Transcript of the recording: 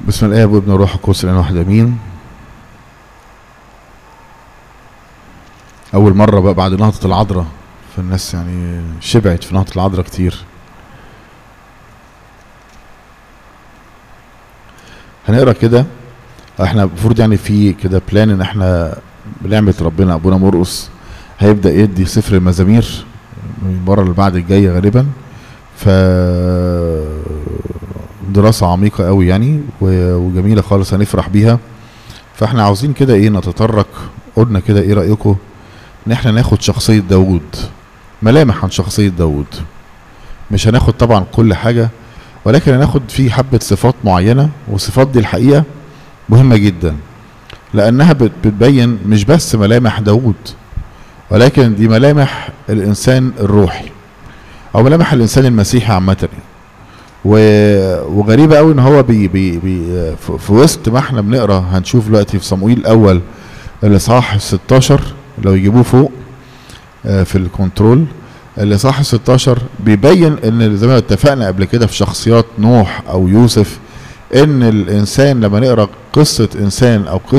بسم الله وابن الروح القدس الان واحد امين اول مره بقى بعد نهضه العذراء فالناس يعني شبعت في نهضه العذراء كتير هنقرا كده احنا المفروض يعني في كده بلان ان احنا بنعمه ربنا ابونا مرقص هيبدا يدي سفر المزامير من المره اللي بعد الجايه غالبا ف دراسة عميقة قوي يعني و- وجميلة خالص هنفرح بيها فاحنا عاوزين كده ايه نتطرق قلنا كده ايه رأيكم ان احنا ناخد شخصية داوود ملامح عن شخصية داوود مش هناخد طبعا كل حاجة ولكن هناخد فيه حبة صفات معينة والصفات دي الحقيقة مهمة جدا لأنها بت- بتبين مش بس ملامح داوود ولكن دي ملامح الإنسان الروحي أو ملامح الإنسان المسيحي عامة يعني. و- وغريبة قوي ان هو بي بي بي في في وسط ما احنا بنقرا هنشوف دلوقتي في صموئيل الاول الاصحاح 16 لو يجيبوه فوق آه، في الكنترول الاصحاح 16 بيبين ان زي ما اتفقنا قبل كده في شخصيات نوح او يوسف ان الانسان لما نقرا قصه انسان او